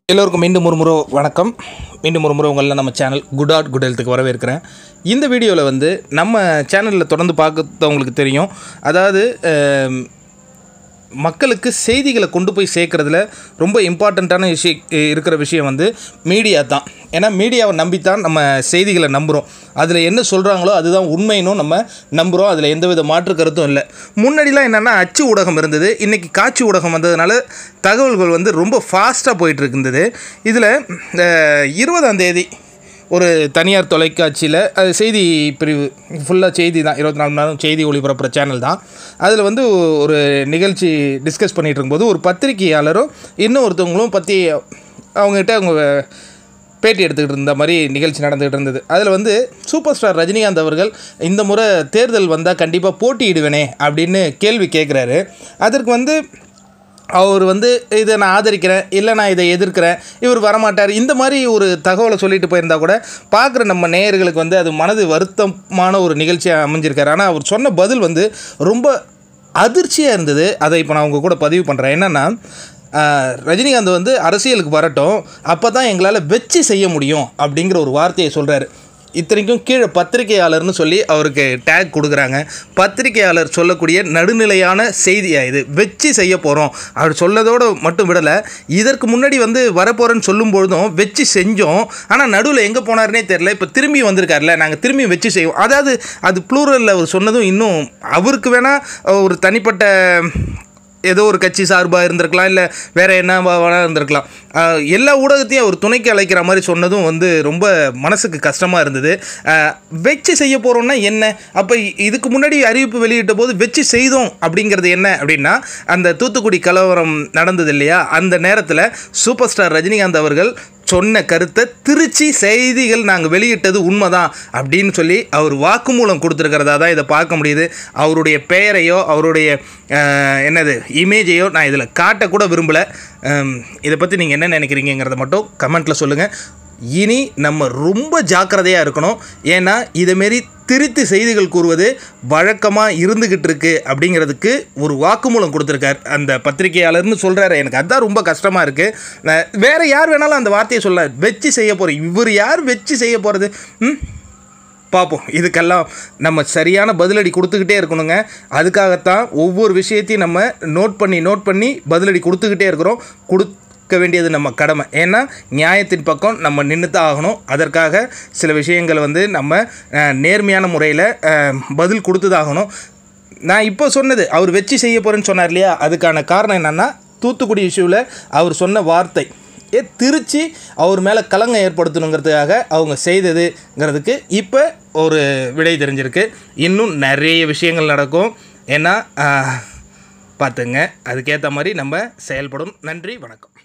எல்லோருக்கும் மீண்டும் ஒரு முறை வணக்கம் மீண்டும் ஒரு முறை உங்களை நம்ம சேனல் குட் ஆட் குட் ஹெல்த்துக்கு வரவேற்கிறேன் இந்த வீடியோவில் வந்து நம்ம சேனலில் தொடர்ந்து பார்க்கறவங்களுக்கு தெரியும் அதாவது அஹ், மக்களுக்கு செய்திகளை கொண்டு போய் சேர்க்குறதுல ரொம்ப இம்பார்ட்டண்ட்டான விஷயம் இருக்கிற விஷயம் வந்து மீடியா தான் ஏன்னா மீடியாவை நம்பித்தான் நம்ம செய்திகளை நம்புகிறோம் அதில் என்ன சொல்கிறாங்களோ அதுதான் உண்மைனும் நம்ம நம்புகிறோம் அதில் எந்தவித மாற்று கருத்தும் இல்லை முன்னாடிலாம் என்னென்னா அச்சு ஊடகம் இருந்தது இன்றைக்கி காட்சி ஊடகம் வந்ததுனால தகவல்கள் வந்து ரொம்ப ஃபாஸ்ட்டாக போயிட்டு இருந்தது இதில் இருபதாம் தேதி ஒரு தனியார் தொலைக்காட்சியில் அது செய்தி பிரிவு ஃபுல்லாக செய்தி தான் இருபத்தி நாலு மணி நேரம் செய்தி ஒளிபரப்புகிற சேனல் தான் அதில் வந்து ஒரு நிகழ்ச்சி டிஸ்கஸ் பண்ணிகிட்டு இருக்கும்போது ஒரு பத்திரிகையாளரும் இன்னும் ஒருத்தவங்களும் பற்றி அவங்ககிட்ட அவங்க பேட்டி எடுத்துக்கிட்டு இருந்த மாதிரி நிகழ்ச்சி நடந்துகிட்டு இருந்தது அதில் வந்து சூப்பர் ஸ்டார் ரஜினிகாந்த் அவர்கள் இந்த முறை தேர்தல் வந்தால் கண்டிப்பாக போட்டியிடுவேனே அப்படின்னு கேள்வி கேட்குறாரு அதற்கு வந்து அவர் வந்து இதை நான் ஆதரிக்கிறேன் இல்லை நான் இதை எதிர்க்கிறேன் இவர் வரமாட்டார் இந்த மாதிரி ஒரு தகவலை சொல்லிட்டு போயிருந்தா கூட பார்க்குற நம்ம நேயர்களுக்கு வந்து அது மனது வருத்தமான ஒரு நிகழ்ச்சியாக அமைஞ்சிருக்காரு ஆனால் அவர் சொன்ன பதில் வந்து ரொம்ப அதிர்ச்சியாக இருந்தது அதை இப்போ நான் உங்கள் கூட பதிவு பண்ணுறேன் என்னென்னா ஆஹ், ரஜினிகாந்த் வந்து அரசியலுக்கு வரட்டும் அப்போ தான் எங்களால் வெச்சு செய்ய முடியும் அப்படிங்கிற ஒரு வார்த்தையை சொல்கிறாரு இத்தனைக்கும் கீழே பத்திரிகையாளர்னு சொல்லி அவருக்கு டேக் கொடுக்குறாங்க பத்திரிகையாளர் சொல்லக்கூடிய நடுநிலையான செய்தியா இது வெச்சு செய்ய போகிறோம் அவர் சொல்லதோடு மட்டும் விடலை இதற்கு முன்னாடி வந்து வரப்போகிறேன்னு சொல்லும் பொழுதும் வெச்சு செஞ்சோம் ஆனால் நடுவில் எங்கே போனாருனே தெரில இப்போ திரும்பி வந்திருக்காருல நாங்கள் திரும்பி வெச்சு செய்வோம் அதாவது அது ப்ளூரலில் அவர் சொன்னதும் இன்னும் அவருக்கு வேணால் ஒரு தனிப்பட்ட ஏதோ ஒரு கட்சி சார்பாக இருந்திருக்கலாம் இல்லை வேறு என்ன வேணா இருந்திருக்கலாம் ஆஹ் எல்லா ஊடகத்தையும் அவர் துணைக்கு அழைக்கிற மாதிரி சொன்னதும் வந்து ரொம்ப மனசுக்கு கஷ்டமாக இருந்தது ஆஹ் வெச்சு செய்ய போகிறோம்னா என்ன அப்போ இதுக்கு முன்னாடி அறிவிப்பு வெளியிட்ட போது வெச்சு செய்தோம் அப்படிங்கிறது என்ன அப்படின்னா அந்த தூத்துக்குடி கலவரம் நடந்தது இல்லையா அந்த நேரத்தில் சூப்பர் ஸ்டார் ரஜினிகாந்த் அவர்கள் சொன்ன கருத்தை திருச்சி செய்திகள் நாங்கள் வெளியிட்டது உண்மைதான் அப்படின்னு சொல்லி அவர் வாக்குமூலம் கொடுத்துருக்கிறதா தான் இதை பார்க்க முடியுது அவருடைய பெயரையோ அவருடைய அஹ், என்னது இமேஜையோ நான் இதில் காட்டக்கூட விரும்பலை இதை பற்றி நீங்கள் என்ன நினைக்கிறீங்கிறத மட்டும் கமெண்ட்டில் சொல்லுங்கள் இனி நம்ம ரொம்ப ஜாக்கிரதையாக இருக்கணும் ஏன்னா இதமாரி திருத்தி செய்திகள் கூறுவது வழக்கமாக இருந்துக்கிட்டு இருக்கு அப்படிங்கிறதுக்கு ஒரு வாக்குமூலம் கொடுத்துருக்கார் அந்த பத்திரிகையாளர்னு சொல்கிறாரு எனக்கு அதுதான் ரொம்ப கஷ்டமாக இருக்குது வேறு யார் வேணாலும் அந்த வார்த்தையை சொல்ல வெச்சு செய்ய போகிறோம் இவர் யார் வெச்சு செய்ய போகிறது ம் பார்ப்போம் இதுக்கெல்லாம் நம்ம சரியான பதிலடி கொடுத்துக்கிட்டே இருக்கணுங்க அதுக்காகத்தான் ஒவ்வொரு விஷயத்தையும் நம்ம நோட் பண்ணி நோட் பண்ணி பதிலடி கொடுத்துக்கிட்டே இருக்கிறோம் கொடுக்க வேண்டியது நம்ம கடமை ஏன்னா நியாயத்தின் பக்கம் நம்ம நின்று தான் ஆகணும் அதற்காக சில விஷயங்களை வந்து நம்ம அஹ், நேர்மையான முறையில் பதில் கொடுத்து தான் ஆகணும் நான் இப்போ சொன்னது அவர் வெச்சு செய்ய போகிறேன்னு சொன்னார் இல்லையா அதுக்கான காரணம் என்னென்னா தூத்துக்குடி இஷ்யூவில் அவர் சொன்ன வார்த்தை ஏ திருச்சி அவர் மேலே கலங்கம் ஏற்படுத்தணுங்கிறதுக்காக அவங்க செய்ததுங்கிறதுக்கு இப்போ ஒரு விடை தெரிஞ்சிருக்கு இன்னும் நிறைய விஷயங்கள் நடக்கும் ஏன்னா ஆஹ், பார்த்துங்க அதுக்கேற்ற மாதிரி நம்ம செயல்படும் நன்றி வணக்கம்